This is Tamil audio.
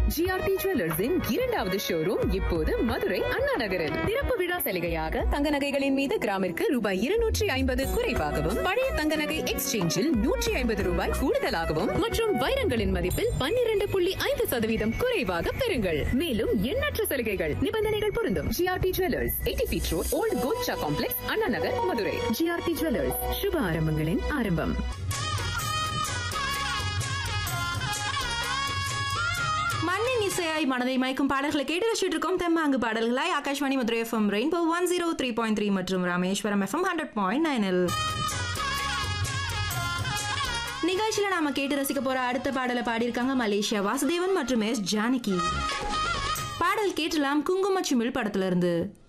ஜிஆர்டி ஜுவல்லர்ஸின் இரண்டாவது ஷோரூம் இப்போது மதுரை அண்ணா நகரில் திறப்பு விழா சலுகையாக தங்க நகைகளின் மீது கிராமிற்கு ரூபாய் இருநூற்றி ஐம்பது குறைவாகவும் பழைய தங்க நகை எக்ஸ்சேஞ்சில் நூற்றி ஐம்பது ரூபாய் கூடுதலாகவும் மற்றும் வைரங்களின் மதிப்பில் பன்னிரண்டு புள்ளி ஐந்து சதவீதம் குறைவாக பெறுங்கள் மேலும் எண்ணற்ற சலுகைகள் நிபந்தனைகள் பொருந்தும் GRT jewellers eighty feet road old கோல்ச்சா complex Anna Nagar Madurai GRT jewellers சுப ஆரம்பங்களின் ஆரம்பம் மண்ணின் இசையாய் மனதை மயக்கும் பாடல்களை கேட்டு ரசிச்சுட்டு இருக்கோம் தெம்மாங்கு பாடல்களாய் Akashvani Madurai FM rainbow one zero three point three மற்றும் ராமேஸ்வரம் எஃப்எம் ஹண்ட்ரட் பாயிண்ட் நைனில் நிகழ்ச்சியில நாம கேட்டு ரசிக்க போற அடுத்த பாடலை பாடியிருக்காங்க மலேசியா வாசுதேவன் மற்றும் எஸ் ஜானகி பாடல் கேட்டலாம் குங்குமச்சிமிழ் படத்துல இருந்து